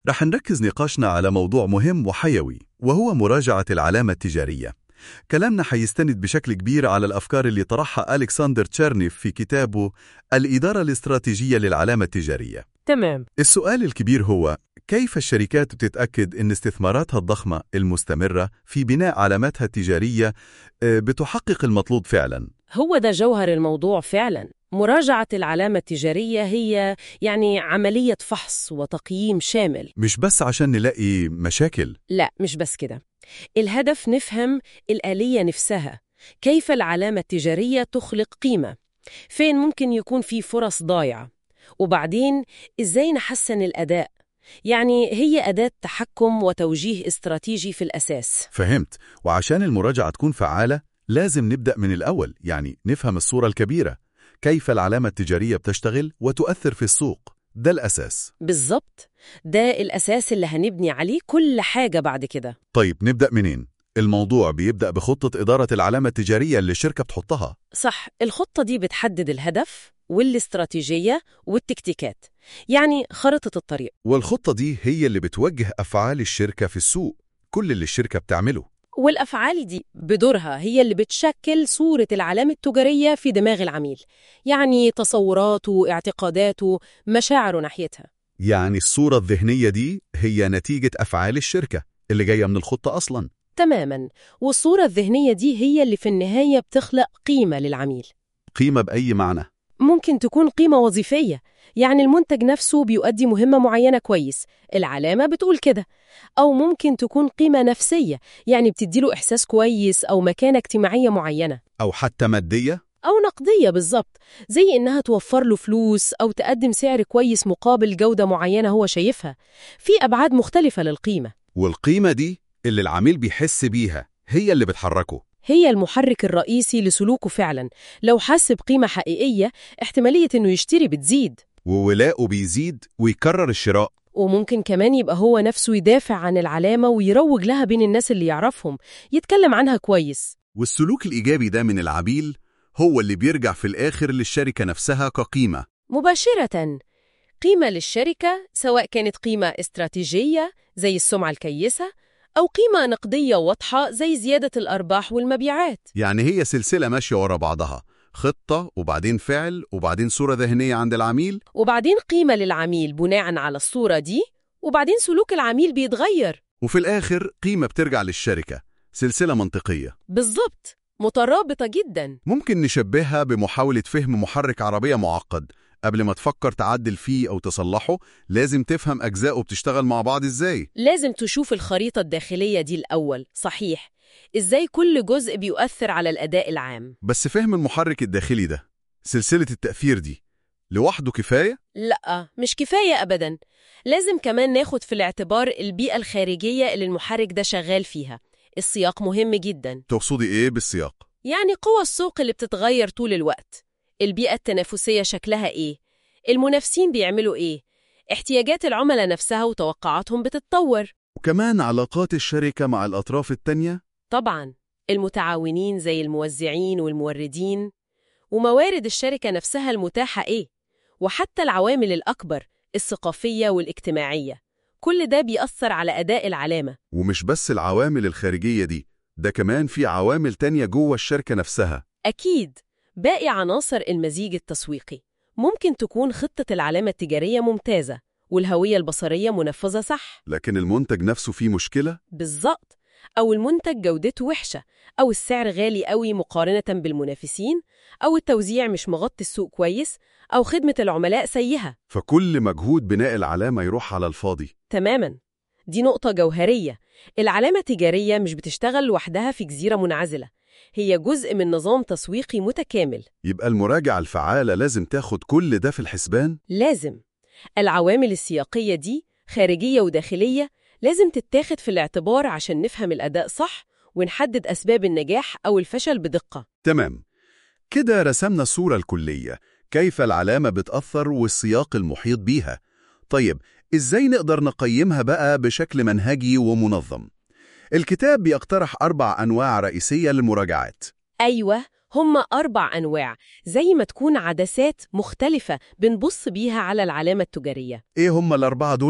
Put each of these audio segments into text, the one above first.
رح نركز نقاشنا على موضوع مهم وحيوي وهو مراجعة العلامة التجارية كلامنا حيستند بشكل كبير على الأفكار اللي طرحها ألكسندر تشيرنيف في كتابه الإدارة الاستراتيجية للعلامة التجارية تمام السؤال الكبير هو كيف الشركات بتتأكد أن استثماراتها الضخمة المستمرة في بناء علاماتها التجارية آه، بتحقق المطلوب فعلا هو ده جوهر الموضوع فعلا مراجعة العلامة التجارية هي يعني عملية فحص وتقييم شامل مش بس عشان نلاقي مشاكل لا مش بس كده الهدف نفهم الآلية نفسها كيف العلامة التجارية تخلق قيمة فين ممكن يكون في فرص ضايعة وبعدين إزاي نحسن الأداء يعني هي أداة تحكم وتوجيه استراتيجي في الأساس فهمت وعشان المراجعة تكون فعالة لازم نبدأ من الأول يعني نفهم الصورة الكبيرة كيف العلامة التجارية بتشتغل وتؤثر في السوق ده الأساس بالظبط ده الأساس اللي هنبني عليه كل حاجة بعد كده طيب نبدأ منين؟ الموضوع بيبدأ بخطة إدارة العلامة التجارية اللي الشركة بتحطها صح الخطة دي بتحدد الهدف والاستراتيجية والتكتيكات يعني خريطة الطريق والخطة دي هي اللي بتوجه أفعال الشركة في السوق كل اللي الشركة بتعمله والأفعال دي بدورها هي اللي بتشكل صورة العلامة التجارية في دماغ العميل يعني تصوراته اعتقاداته مشاعره ناحيتها يعني الصورة الذهنية دي هي نتيجة أفعال الشركة اللي جاية من الخطة أصلاً تماما والصورة الذهنية دي هي اللي في النهاية بتخلق قيمة للعميل قيمة بأي معنى ممكن تكون قيمة وظيفية يعني المنتج نفسه بيؤدي مهمة معينة كويس العلامة بتقول كده أو ممكن تكون قيمة نفسية يعني بتديله إحساس كويس أو مكانة اجتماعية معينة أو حتى مادية أو نقدية بالظبط زي إنها توفر له فلوس أو تقدم سعر كويس مقابل جودة معينة هو شايفها في أبعاد مختلفة للقيمة والقيمة دي اللي العميل بيحس بيها هي اللي بتحركه هي المحرك الرئيسي لسلوكه فعلا لو حس بقيمة حقيقية احتمالية إنه يشتري بتزيد وولاؤه بيزيد ويكرر الشراء وممكن كمان يبقى هو نفسه يدافع عن العلامة ويروج لها بين الناس اللي يعرفهم يتكلم عنها كويس والسلوك الإيجابي ده من العميل هو اللي بيرجع في الآخر للشركة نفسها كقيمة مباشرة قيمة للشركة سواء كانت قيمة استراتيجية زي السمعة الكيسة أو قيمة نقدية واضحة زي زيادة الأرباح والمبيعات يعني هي سلسلة ماشية ورا بعضها خطة وبعدين فعل وبعدين صورة ذهنية عند العميل وبعدين قيمة للعميل بناء على الصورة دي وبعدين سلوك العميل بيتغير وفي الآخر قيمة بترجع للشركة سلسلة منطقية بالظبط مترابطة جدا ممكن نشبهها بمحاولة فهم محرك عربية معقد قبل ما تفكر تعدل فيه أو تصلحه لازم تفهم أجزائه بتشتغل مع بعض إزاي لازم تشوف الخريطة الداخلية دي الأول صحيح إزاي كل جزء بيؤثر على الأداء العام بس فهم المحرك الداخلي ده سلسلة التأثير دي لوحده كفاية؟ لا مش كفاية أبدا لازم كمان ناخد في الاعتبار البيئة الخارجية اللي المحرك ده شغال فيها السياق مهم جدا تقصدي إيه بالسياق؟ يعني قوى السوق اللي بتتغير طول الوقت البيئة التنافسية شكلها إيه؟ المنافسين بيعملوا إيه؟ احتياجات العملاء نفسها وتوقعاتهم بتتطور وكمان علاقات الشركة مع الأطراف التانية طبعا المتعاونين زي الموزعين والموردين وموارد الشركة نفسها المتاحة إيه؟ وحتى العوامل الأكبر الثقافية والاجتماعية كل ده بيأثر على أداء العلامة ومش بس العوامل الخارجية دي ده كمان في عوامل تانية جوه الشركة نفسها أكيد باقي عناصر المزيج التسويقي ممكن تكون خطة العلامة التجارية ممتازة والهوية البصرية منفذة صح لكن المنتج نفسه فيه مشكلة بالظبط أو المنتج جودته وحشة أو السعر غالي قوي مقارنة بالمنافسين أو التوزيع مش مغطي السوق كويس أو خدمة العملاء سيئة فكل مجهود بناء العلامة يروح على الفاضي تماما دي نقطة جوهرية العلامة التجارية مش بتشتغل لوحدها في جزيرة منعزلة هي جزء من نظام تسويقي متكامل يبقى المراجعة الفعالة لازم تاخد كل ده في الحسبان لازم العوامل السياقية دي خارجية وداخلية لازم تتاخد في الاعتبار عشان نفهم الأداء صح ونحدد أسباب النجاح أو الفشل بدقة تمام كده رسمنا الصورة الكلية كيف العلامة بتأثر والسياق المحيط بيها طيب إزاي نقدر نقيمها بقى بشكل منهجي ومنظم؟ الكتاب بيقترح أربع أنواع رئيسية للمراجعات أيوة هم أربع أنواع زي ما تكون عدسات مختلفة بنبص بيها على العلامة التجارية إيه هم الأربعة دول؟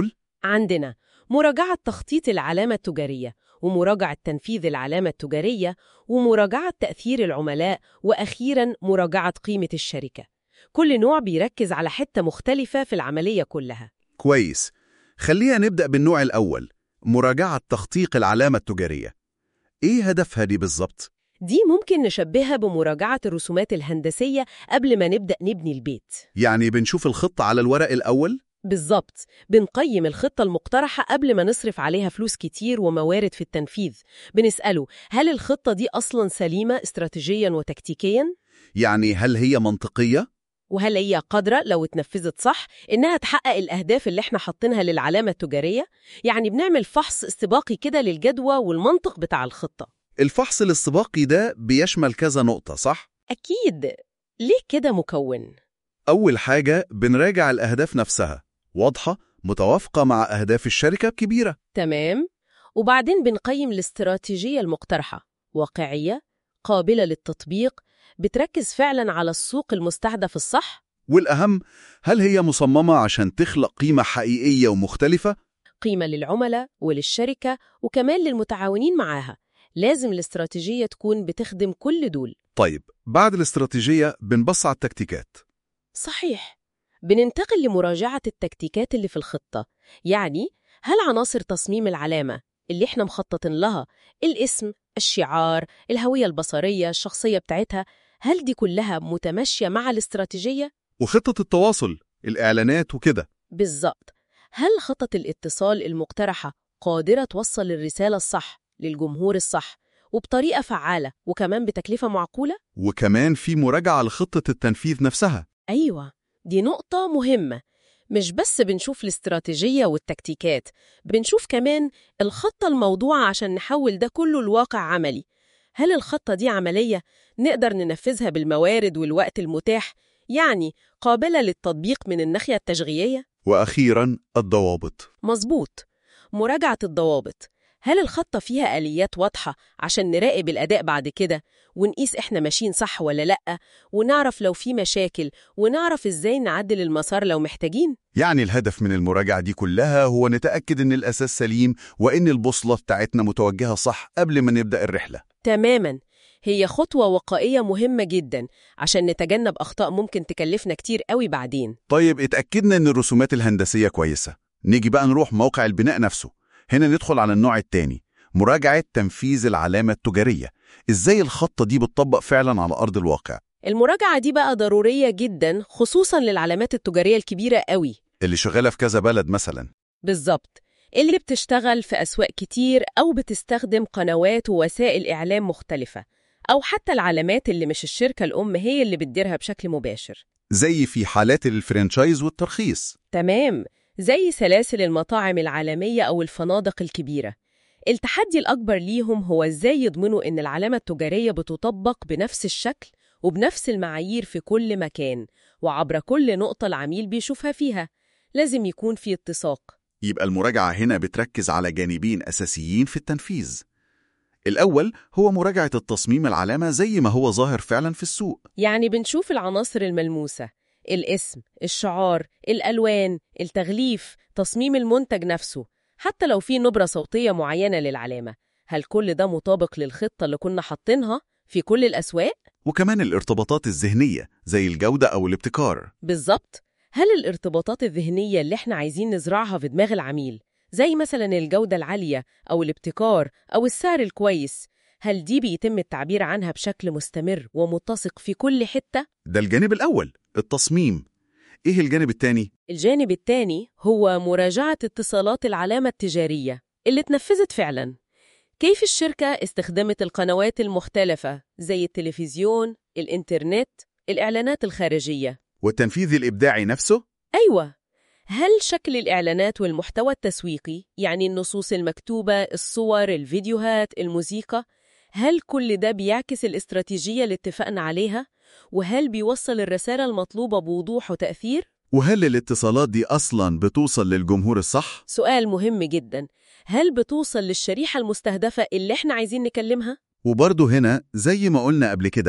عندنا مراجعة تخطيط العلامة التجارية ومراجعة تنفيذ العلامة التجارية ومراجعة تأثير العملاء وأخيراً مراجعة قيمة الشركة كل نوع بيركز على حتة مختلفة في العملية كلها كويس خلينا نبدأ بالنوع الأول مراجعة تخطيط العلامة التجارية إيه هدفها دي بالظبط؟ دي ممكن نشبهها بمراجعة الرسومات الهندسية قبل ما نبدأ نبني البيت يعني بنشوف الخطة على الورق الأول؟ بالظبط بنقيم الخطة المقترحة قبل ما نصرف عليها فلوس كتير وموارد في التنفيذ بنسأله هل الخطة دي أصلا سليمة استراتيجيا وتكتيكيا؟ يعني هل هي منطقية؟ وهل هي قادرة لو اتنفذت صح إنها تحقق الأهداف اللي احنا حاطينها للعلامة التجارية؟ يعني بنعمل فحص استباقي كده للجدوى والمنطق بتاع الخطة الفحص الاستباقي ده بيشمل كذا نقطة صح؟ أكيد ليه كده مكون؟ أول حاجة بنراجع الأهداف نفسها واضحة متوافقة مع أهداف الشركة الكبيرة تمام وبعدين بنقيم الاستراتيجية المقترحة واقعية قابلة للتطبيق بتركز فعلا على السوق المستهدف الصح والأهم هل هي مصممة عشان تخلق قيمة حقيقية ومختلفة؟ قيمة للعملاء وللشركة وكمان للمتعاونين معاها لازم الاستراتيجية تكون بتخدم كل دول طيب بعد الاستراتيجية بنبص على التكتيكات صحيح بننتقل لمراجعة التكتيكات اللي في الخطة يعني هل عناصر تصميم العلامة اللي احنا مخططين لها الاسم، الشعار، الهوية البصرية، الشخصية بتاعتها هل دي كلها متماشية مع الاستراتيجية؟ وخطة التواصل الإعلانات وكده بالظبط هل خطة الاتصال المقترحة قادرة توصل الرسالة الصح للجمهور الصح وبطريقة فعالة وكمان بتكلفة معقولة؟ وكمان في مراجعة لخطة التنفيذ نفسها أيوة دي نقطة مهمة مش بس بنشوف الاستراتيجية والتكتيكات بنشوف كمان الخطة الموضوعة عشان نحول ده كله لواقع عملي هل الخطة دي عملية نقدر ننفذها بالموارد والوقت المتاح يعني قابلة للتطبيق من الناحية التشغيلية؟ وأخيرا الضوابط مظبوط مراجعة الضوابط هل الخطة فيها آليات واضحة عشان نراقب الأداء بعد كده ونقيس إحنا ماشيين صح ولا لأ ونعرف لو في مشاكل ونعرف إزاي نعدل المسار لو محتاجين يعني الهدف من المراجعة دي كلها هو نتأكد إن الأساس سليم وإن البوصلة بتاعتنا متوجهة صح قبل ما نبدأ الرحلة تماماً هي خطوة وقائية مهمة جداً عشان نتجنب أخطاء ممكن تكلفنا كتير قوي بعدين طيب اتأكدنا إن الرسومات الهندسية كويسة نيجي بقى نروح موقع البناء نفسه هنا ندخل على النوع التاني مراجعة تنفيذ العلامة التجارية إزاي الخطة دي بتطبق فعلا على أرض الواقع المراجعة دي بقى ضرورية جداً خصوصاً للعلامات التجارية الكبيرة قوي اللي شغالة في كذا بلد مثلا بالظبط اللي بتشتغل في أسواق كتير أو بتستخدم قنوات ووسائل إعلام مختلفة أو حتى العلامات اللي مش الشركة الأم هي اللي بتديرها بشكل مباشر زي في حالات الفرنشايز والترخيص تمام زي سلاسل المطاعم العالمية أو الفنادق الكبيرة التحدي الأكبر ليهم هو إزاي يضمنوا إن العلامة التجارية بتطبق بنفس الشكل وبنفس المعايير في كل مكان وعبر كل نقطة العميل بيشوفها فيها لازم يكون في اتساق يبقى المراجعة هنا بتركز على جانبين أساسيين في التنفيذ الأول هو مراجعة التصميم العلامة زي ما هو ظاهر فعلا في السوق يعني بنشوف العناصر الملموسة الاسم، الشعار، الألوان، التغليف، تصميم المنتج نفسه حتى لو في نبرة صوتية معينة للعلامة هل كل ده مطابق للخطة اللي كنا حاطينها في كل الأسواق؟ وكمان الارتباطات الذهنية زي الجودة أو الابتكار بالظبط هل الارتباطات الذهنية اللي احنا عايزين نزرعها في دماغ العميل زي مثلا الجودة العالية أو الابتكار أو السعر الكويس هل دي بيتم التعبير عنها بشكل مستمر ومتسق في كل حتة؟ ده الجانب الأول التصميم إيه الجانب التاني؟ الجانب الثاني هو مراجعة اتصالات العلامة التجارية اللي اتنفذت فعلا كيف الشركة استخدمت القنوات المختلفة زي التلفزيون، الإنترنت، الإعلانات الخارجية والتنفيذ الإبداعي نفسه؟ أيوة هل شكل الإعلانات والمحتوى التسويقي يعني النصوص المكتوبة، الصور، الفيديوهات، الموسيقى هل كل ده بيعكس الاستراتيجية اللي اتفقنا عليها؟ وهل بيوصل الرسالة المطلوبة بوضوح وتأثير؟ وهل الاتصالات دي أصلا بتوصل للجمهور الصح؟ سؤال مهم جدا هل بتوصل للشريحة المستهدفة اللي احنا عايزين نكلمها؟ وبرضه هنا زي ما قلنا قبل كده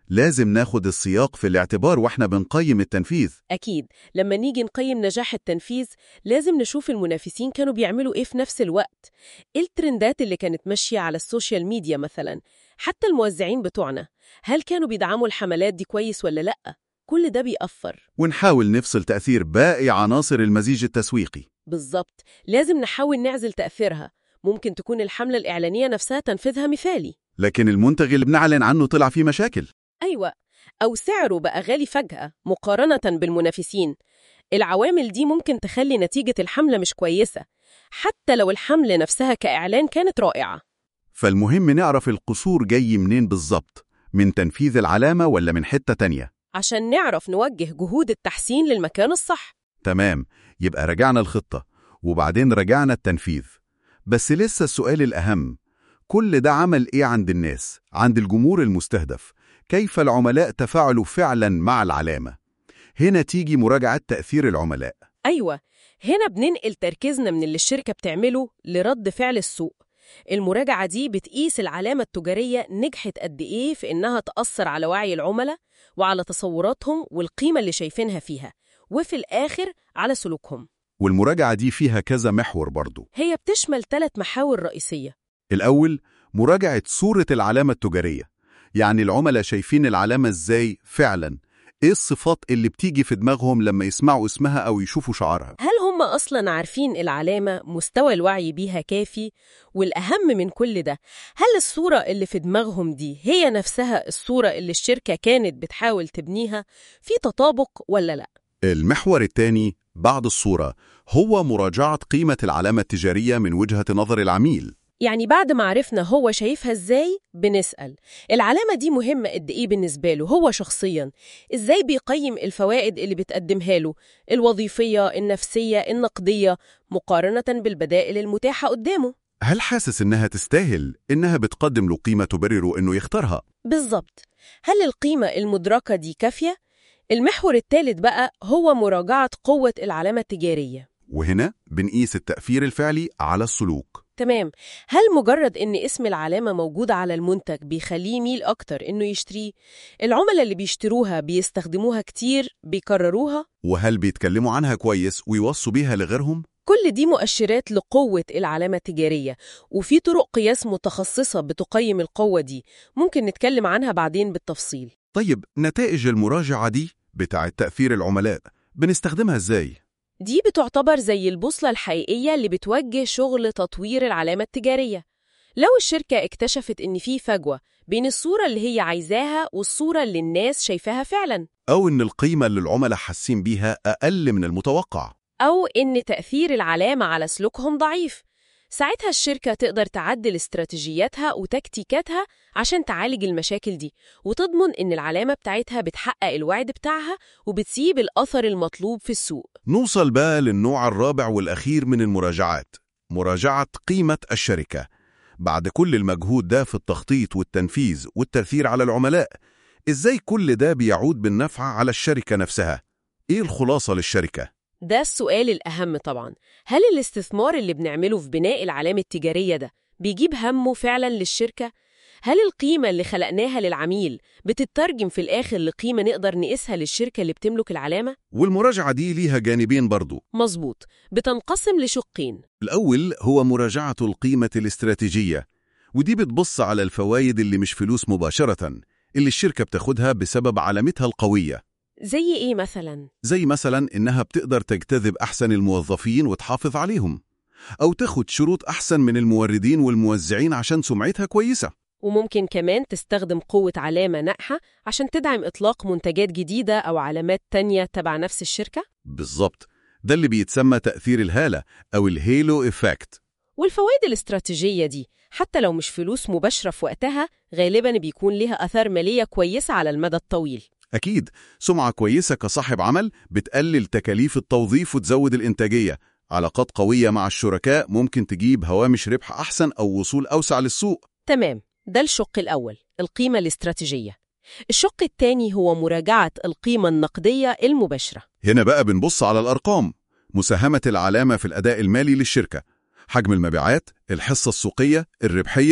لازم ناخد السياق في الاعتبار واحنا بنقيم التنفيذ أكيد لما نيجي نقيم نجاح التنفيذ لازم نشوف المنافسين كانوا بيعملوا إيه في نفس الوقت إيه الترندات اللي كانت ماشية على السوشيال ميديا مثلا حتى الموزعين بتوعنا هل كانوا بيدعموا الحملات دي كويس ولا لأ؟ كل ده بيأثر ونحاول نفصل تأثير باقي عناصر المزيج التسويقي بالظبط لازم نحاول نعزل تأثيرها ممكن تكون الحملة الإعلانية نفسها تنفيذها مثالي لكن المنتج اللي بنعلن عنه طلع فيه مشاكل أيوة أو سعره بقى غالي فجأة مقارنة بالمنافسين العوامل دي ممكن تخلي نتيجة الحملة مش كويسة حتى لو الحملة نفسها كإعلان كانت رائعة فالمهم نعرف القصور جاي منين بالظبط من تنفيذ العلامة ولا من حتة تانية عشان نعرف نوجه جهود التحسين للمكان الصح تمام يبقى رجعنا الخطة وبعدين رجعنا التنفيذ بس لسه السؤال الأهم كل ده عمل إيه عند الناس عند الجمهور المستهدف كيف العملاء تفاعلوا فعلا مع العلامة هنا تيجي مراجعة تأثير العملاء أيوة هنا بننقل تركيزنا من اللي الشركة بتعمله لرد فعل السوق المراجعة دي بتقيس العلامة التجارية نجحت قد إيه في إنها تأثر على وعي العملاء وعلى تصوراتهم والقيمة اللي شايفينها فيها وفي الآخر على سلوكهم والمراجعة دي فيها كذا محور برضو هي بتشمل ثلاث محاور رئيسية الأول مراجعة صورة العلامة التجارية يعني العملاء شايفين العلامة إزاي فعلا إيه الصفات اللي بتيجي في دماغهم لما يسمعوا اسمها أو يشوفوا شعارها هل هم أصلا عارفين العلامة مستوى الوعي بيها كافي؟ والأهم من كل ده هل الصورة اللي في دماغهم دي هي نفسها الصورة اللي الشركة كانت بتحاول تبنيها في تطابق ولا لأ؟ المحور الثاني بعد الصورة هو مراجعة قيمة العلامة التجارية من وجهة نظر العميل يعني بعد ما عرفنا هو شايفها ازاي بنسأل العلامة دي مهمة قد ايه بالنسبة له هو شخصيا ازاي بيقيم الفوائد اللي بتقدمها له الوظيفية النفسية النقدية مقارنة بالبدائل المتاحة قدامه هل حاسس إنها تستاهل إنها بتقدم له قيمة تبرر إنه يختارها بالظبط هل القيمة المدركة دي كافية؟ المحور الثالث بقى هو مراجعة قوة العلامة التجارية وهنا بنقيس التأثير الفعلي على السلوك تمام هل مجرد ان اسم العلامة موجود على المنتج بيخليه يميل اكتر انه يشتريه العملاء اللي بيشتروها بيستخدموها كتير بيكرروها وهل بيتكلموا عنها كويس ويوصوا بيها لغيرهم؟ كل دي مؤشرات لقوة العلامة التجارية وفي طرق قياس متخصصة بتقيم القوة دي ممكن نتكلم عنها بعدين بالتفصيل طيب نتائج المراجعة دي بتاعة تأثير العملاء بنستخدمها إزاي؟ دي بتعتبر زي البوصلة الحقيقية اللي بتوجه شغل تطوير العلامة التجارية لو الشركة اكتشفت إن في فجوة بين الصورة اللي هي عايزاها والصورة اللي الناس شايفاها فعلا أو إن القيمة اللي العملاء حاسين بيها أقل من المتوقع أو إن تأثير العلامة على سلوكهم ضعيف ساعتها الشركة تقدر تعدل استراتيجياتها وتكتيكاتها عشان تعالج المشاكل دي وتضمن إن العلامة بتاعتها بتحقق الوعد بتاعها وبتسيب الأثر المطلوب في السوق نوصل بقى للنوع الرابع والأخير من المراجعات مراجعة قيمة الشركة بعد كل المجهود ده في التخطيط والتنفيذ والتأثير على العملاء إزاي كل ده بيعود بالنفع على الشركة نفسها؟ إيه الخلاصة للشركة؟ ده السؤال الأهم طبعا هل الاستثمار اللي بنعمله في بناء العلامة التجارية ده بيجيب همه فعلا للشركة؟ هل القيمة اللي خلقناها للعميل بتترجم في الآخر لقيمة نقدر نقيسها للشركة اللي بتملك العلامة؟ والمراجعة دي ليها جانبين برضو مظبوط بتنقسم لشقين الأول هو مراجعة القيمة الاستراتيجية ودي بتبص على الفوائد اللي مش فلوس مباشرة اللي الشركة بتاخدها بسبب علامتها القوية زي إيه مثلا؟ زي مثلا إنها بتقدر تجتذب أحسن الموظفين وتحافظ عليهم أو تاخد شروط أحسن من الموردين والموزعين عشان سمعتها كويسة وممكن كمان تستخدم قوة علامة ناجحة عشان تدعم إطلاق منتجات جديدة أو علامات تانية تبع نفس الشركة؟ بالظبط ده اللي بيتسمى تأثير الهالة أو الهيلو إفكت والفوائد الاستراتيجية دي حتى لو مش فلوس مباشرة في وقتها غالبا بيكون ليها أثر مالية كويسة على المدى الطويل أكيد سمعة كويسة كصاحب عمل بتقلل تكاليف التوظيف وتزود الإنتاجية علاقات قوية مع الشركاء ممكن تجيب هوامش ربح أحسن أو وصول أوسع للسوق تمام ده الشق الأول القيمة الاستراتيجية الشق الثاني هو مراجعة القيمة النقدية المباشرة هنا بقى بنبص على الأرقام مساهمة العلامة في الأداء المالي للشركة حجم المبيعات الحصة السوقية الربحية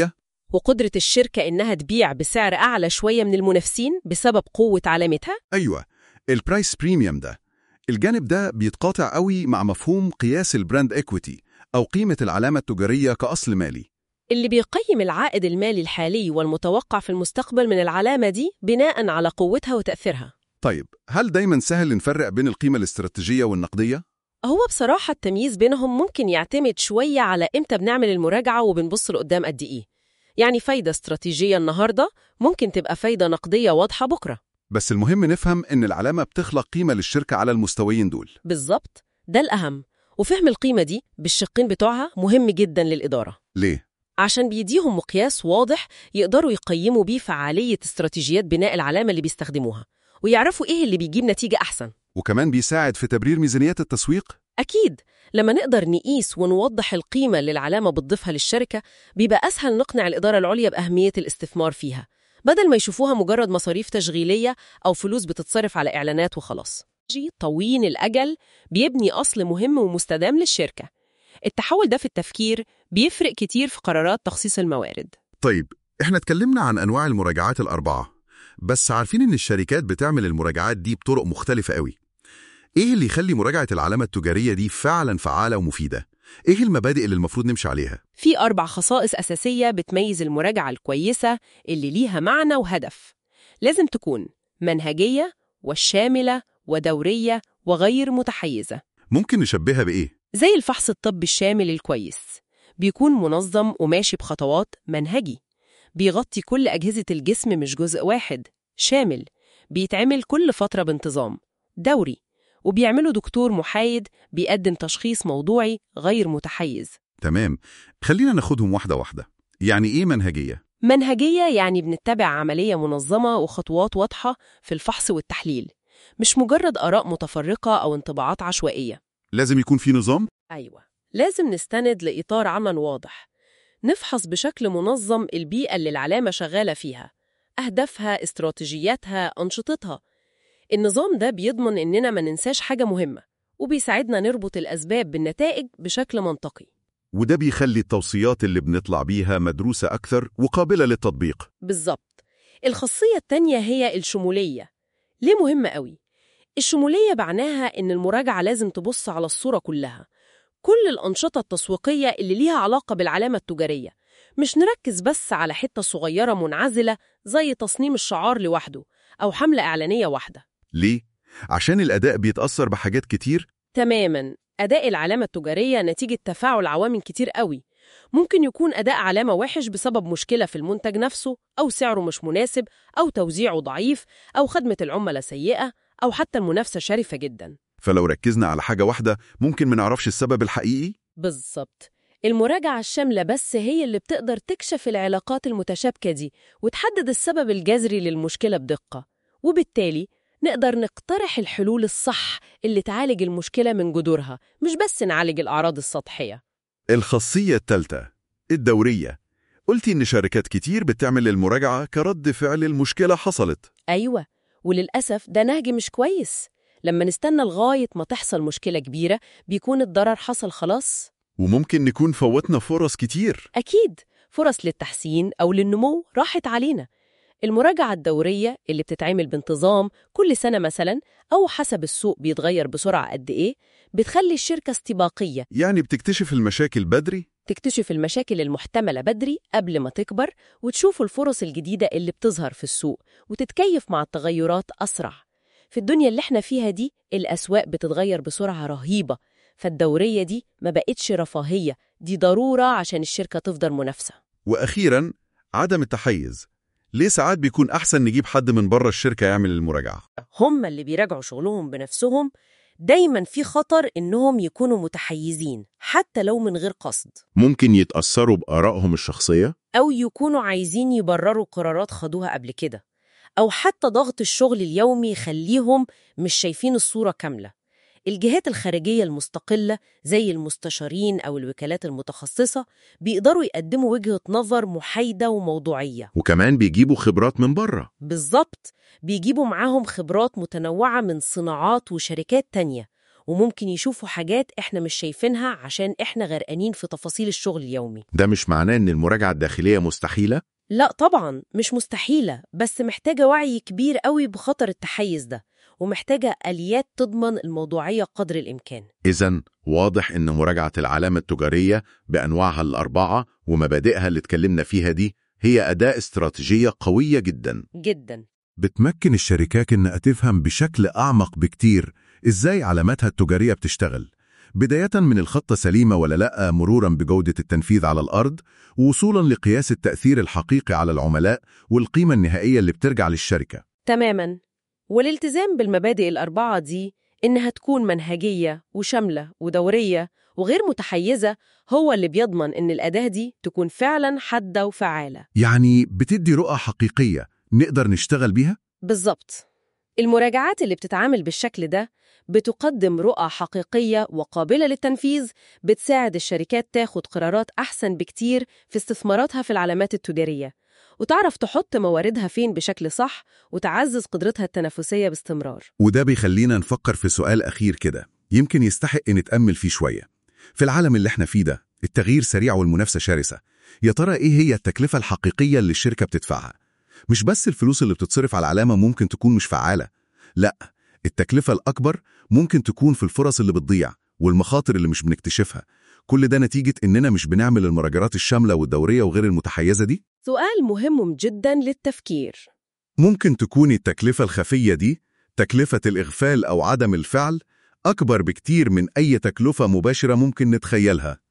وقدرة الشركة إنها تبيع بسعر أعلى شوية من المنافسين بسبب قوة علامتها أيوة البرايس بريميوم ده الجانب ده بيتقاطع قوي مع مفهوم قياس البراند إكويتي أو قيمة العلامة التجارية كأصل مالي اللي بيقيم العائد المالي الحالي والمتوقع في المستقبل من العلامة دي بناء على قوتها وتأثيرها طيب هل دايما سهل نفرق بين القيمة الاستراتيجية والنقدية؟ هو بصراحة التمييز بينهم ممكن يعتمد شوية على إمتى بنعمل المراجعة وبنبص لقدام قد إيه يعني فايدة استراتيجية النهاردة ممكن تبقى فايدة نقدية واضحة بكرة بس المهم نفهم إن العلامة بتخلق قيمة للشركة على المستويين دول بالظبط ده الأهم وفهم القيمة دي بالشقين بتوعها مهم جدا للإدارة ليه؟ عشان بيديهم مقياس واضح يقدروا يقيموا بيه فعالية استراتيجيات بناء العلامة اللي بيستخدموها ويعرفوا إيه اللي بيجيب نتيجة أحسن وكمان بيساعد في تبرير ميزانيات التسويق؟ أكيد لما نقدر نقيس ونوضح القيمة اللي العلامة بتضيفها للشركة بيبقى أسهل نقنع الإدارة العليا بأهمية الاستثمار فيها بدل ما يشوفوها مجرد مصاريف تشغيلية أو فلوس بتتصرف على إعلانات وخلاص جي طويل الأجل بيبني أصل مهم ومستدام للشركة التحول ده في التفكير بيفرق كتير في قرارات تخصيص الموارد طيب احنا اتكلمنا عن أنواع المراجعات الأربعة بس عارفين إن الشركات بتعمل المراجعات دي بطرق مختلفة قوي إيه اللي يخلي مراجعة العلامة التجارية دي فعلا فعالة ومفيدة؟ إيه المبادئ اللي المفروض نمشي عليها؟ في أربع خصائص أساسية بتميز المراجعة الكويسة اللي ليها معنى وهدف لازم تكون منهجية والشاملة ودورية وغير متحيزة ممكن نشبهها بإيه؟ زي الفحص الطبي الشامل الكويس بيكون منظم وماشي بخطوات منهجي بيغطي كل أجهزة الجسم مش جزء واحد شامل بيتعمل كل فترة بانتظام دوري وبيعمله دكتور محايد بيقدم تشخيص موضوعي غير متحيز تمام خلينا ناخدهم واحدة واحدة يعني إيه منهجية؟ منهجية يعني بنتبع عملية منظمة وخطوات واضحة في الفحص والتحليل مش مجرد آراء متفرقة أو انطباعات عشوائية لازم يكون في نظام؟ أيوة لازم نستند لإطار عمل واضح نفحص بشكل منظم البيئة اللي العلامة شغالة فيها أهدافها، استراتيجياتها، أنشطتها النظام ده بيضمن إننا ما ننساش حاجة مهمة وبيساعدنا نربط الأسباب بالنتائج بشكل منطقي وده بيخلي التوصيات اللي بنطلع بيها مدروسة أكثر وقابلة للتطبيق بالظبط الخاصية التانية هي الشمولية ليه مهمة قوي؟ الشمولية معناها إن المراجعة لازم تبص على الصورة كلها كل الأنشطة التسويقية اللي ليها علاقة بالعلامة التجارية مش نركز بس على حتة صغيرة منعزلة زي تصميم الشعار لوحده أو حملة إعلانية واحدة ليه؟ عشان الأداء بيتأثر بحاجات كتير تماماً أداء العلامة التجارية نتيجة تفاعل عوامل كتير قوي ممكن يكون أداء علامة وحش بسبب مشكلة في المنتج نفسه أو سعره مش مناسب أو توزيعه ضعيف أو خدمة العملاء سيئة أو حتى المنافسة شرسة جداً فلو ركزنا على حاجة واحدة ممكن ما نعرفش السبب الحقيقي بالظبط المراجعة الشاملة بس هي اللي بتقدر تكشف العلاقات المتشابكة دي وتحدد السبب الجذري للمشكلة بدقة وبالتالي نقدر نقترح الحلول الصح اللي تعالج المشكلة من جذورها مش بس نعالج الأعراض السطحية الخاصية الثالثة الدورية قلتي إن شركات كتير بتعمل المراجعة كرد فعل المشكلة حصلت أيوة وللأسف ده نهج مش كويس لما نستنى لغاية ما تحصل مشكلة كبيرة بيكون الضرر حصل خلاص وممكن نكون فوتنا فرص كتير أكيد فرص للتحسين أو للنمو راحت علينا المراجعة الدورية اللي بتتعمل بانتظام كل سنة مثلا أو حسب السوق بيتغير بسرعة قد إيه بتخلي الشركة استباقية يعني بتكتشف المشاكل بدري تكتشف المشاكل المحتملة بدري قبل ما تكبر وتشوف الفرص الجديدة اللي بتظهر في السوق وتتكيف مع التغيرات أسرع في الدنيا اللي احنا فيها دي الأسواق بتتغير بسرعة رهيبة فالدورية دي ما بقتش رفاهية دي ضرورة عشان الشركة تفضل منافسة وأخيرا عدم التحيز ليه ساعات بيكون أحسن نجيب حد من بره الشركة يعمل المراجعة هم اللي بيراجعوا شغلهم بنفسهم دايما في خطر إنهم يكونوا متحيزين حتى لو من غير قصد ممكن يتأثروا بآرائهم الشخصية أو يكونوا عايزين يبرروا قرارات خدوها قبل كده أو حتى ضغط الشغل اليومي يخليهم مش شايفين الصورة كاملة الجهات الخارجية المستقلة زي المستشارين أو الوكالات المتخصصة بيقدروا يقدموا وجهة نظر محايدة وموضوعية وكمان بيجيبوا خبرات من بره بالظبط بيجيبوا معاهم خبرات متنوعة من صناعات وشركات تانية وممكن يشوفوا حاجات إحنا مش شايفينها عشان إحنا غرقانين في تفاصيل الشغل اليومي ده مش معناه إن المراجعة الداخلية مستحيلة؟ لا طبعا مش مستحيلة بس محتاجة وعي كبير قوي بخطر التحيز ده ومحتاجة آليات تضمن الموضوعية قدر الإمكان إذا واضح إن مراجعة العلامة التجارية بأنواعها الأربعة ومبادئها اللي اتكلمنا فيها دي هي أداة استراتيجية قوية جدا جدا بتمكن الشركات إنها تفهم بشكل أعمق بكتير إزاي علاماتها التجارية بتشتغل بداية من الخطة سليمة ولا لأ مرورا بجودة التنفيذ على الأرض وصولا لقياس التأثير الحقيقي على العملاء والقيمة النهائية اللي بترجع للشركة تماما والالتزام بالمبادئ الأربعة دي إنها تكون منهجية وشاملة ودورية وغير متحيزة هو اللي بيضمن إن الأداة دي تكون فعلا حادة وفعالة يعني بتدي رؤى حقيقية نقدر نشتغل بيها؟ بالظبط المراجعات اللي بتتعامل بالشكل ده بتقدم رؤى حقيقية وقابلة للتنفيذ بتساعد الشركات تاخد قرارات أحسن بكتير في استثماراتها في العلامات التجارية وتعرف تحط مواردها فين بشكل صح وتعزز قدرتها التنافسية باستمرار وده بيخلينا نفكر في سؤال أخير كده يمكن يستحق نتأمل فيه شوية في العالم اللي احنا فيه ده التغيير سريع والمنافسة شرسة يا ترى إيه هي التكلفة الحقيقية اللي الشركة بتدفعها؟ مش بس الفلوس اللي بتتصرف على العلامة ممكن تكون مش فعالة لا التكلفة الأكبر ممكن تكون في الفرص اللي بتضيع والمخاطر اللي مش بنكتشفها كل ده نتيجة إننا مش بنعمل المراجعات الشاملة والدورية وغير المتحيزة دي سؤال مهم جدا للتفكير ممكن تكون التكلفة الخفية دي تكلفة الإغفال أو عدم الفعل أكبر بكتير من أي تكلفة مباشرة ممكن نتخيلها